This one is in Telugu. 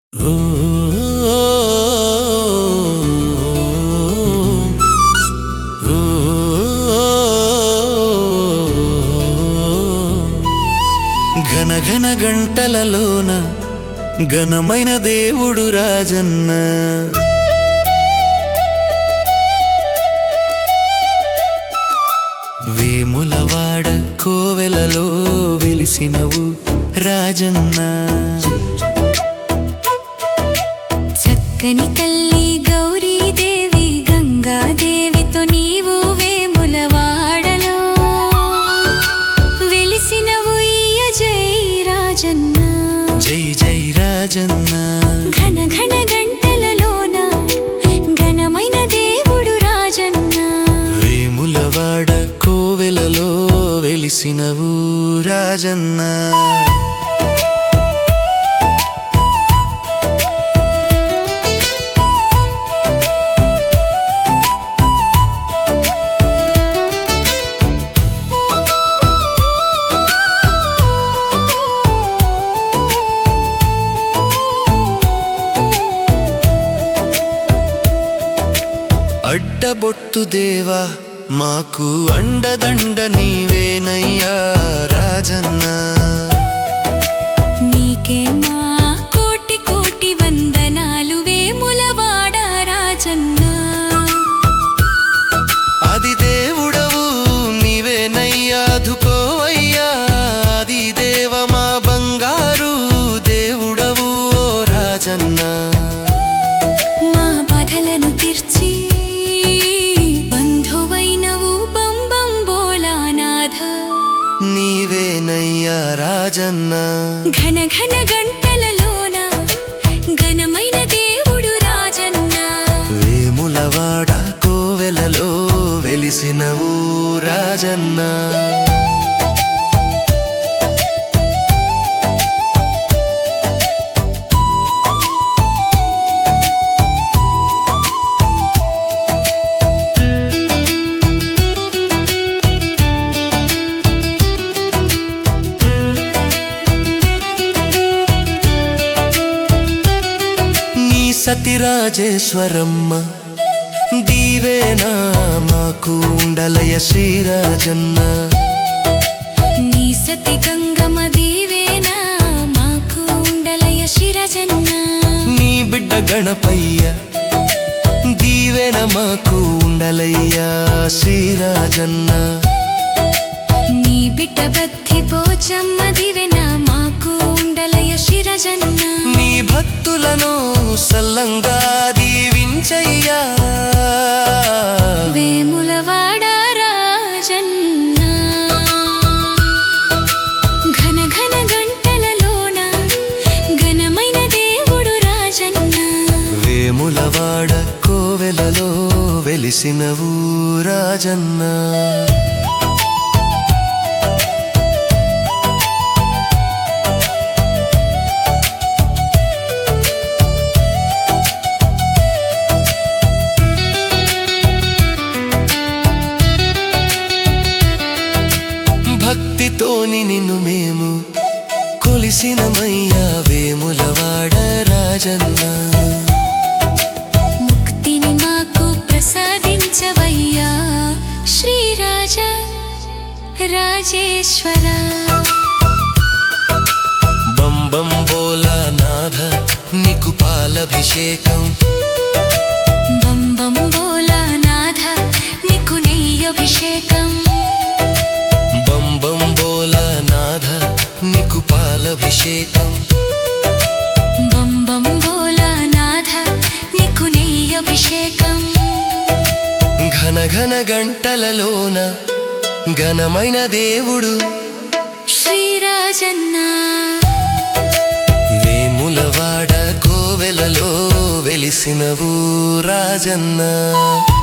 ఘన ఘన గంటలలోన ఘనమైన దేవుడు రాజన్న వేములవాడ కోవెలలో వెలిసినవు రాజన్న చక్కని తల్లి గౌరీదేవి గంగాదేవితో నీవు వేములవాడలో వెలిసిన ఉయ్య జై రాజన్న జై జై రాజన్న ఘన ఘన గంటలలోన ఘనమైన దేవుడు రాజన్న వేములవాడ కోవెలలో వెలిసినవు రాజన్న అడ్డబొట్టు దేవా మాకు అండదండ నీవేనయ్యా రాజన్న నీకే మా కోటి కోటి వందనాలు వేములవాడ రాజన్న అది దేవుడవు నీవేనయ్యా అదుకోవయ్యా అది దేవ మా బంగారు దేవుడవు ఓ రాజన్న మా బాధలను తీర్చి బంధువైనవు బంబం బోలానాథ నీవేనయ్యా రాజన్న ఘన ఘన గంటలలోన ఘనమైన దేవుడు రాజన్న వేములవాడ కోవెలలో వెలిసినవు రాజన్న నీ సతిరాజేశ్వరమ్మ దీవేనా మాకు ఉండలయ శ్రీరాజన్న నీ సతి గంగమ దీవేనా మాకు ఉండలయ శిరజన్న నీ బిడ్డ గణపయ్య దీవెన మాకు ఉండలయ్యా శ్రీరాజన్న నీ బిడ్డ బద్ధి పోచమ్మ దీవెనా మాకు ఉండలయ శిరజన్న నీ భక్తులను సల్లంగా దీవించయ్యా వేములవాడ రాజన్న ఘన ఘన గంటలలోన ఘనమైన దేవుడు రాజన్న వేములవాడ కోవెలలో వెలిసినవు రాజన్న భక్తితోని నిన్ను మేము కొలిసినమయ్యా వేములవాడ రాజన్న ముక్తిని మాకు ప్రసాదించవయ్యా శ్రీరాజ రాజేశ్వర బం బం బోలా నాథ నీకు పాలభిషేకం బం బం బోలా నాథ నీకు నెయ్యభిషేకం బం బం బోలా నాథ నీకు పాలభిషేకం బం బం బోలా నాథ నీకు నెయ్యభిషేకం ఘన ఘన గంటలలోన ఘనమైన దేవుడు శ్రీరాజన్న వేములవాడ కోవెలలో వెలిసినవు రాజన్న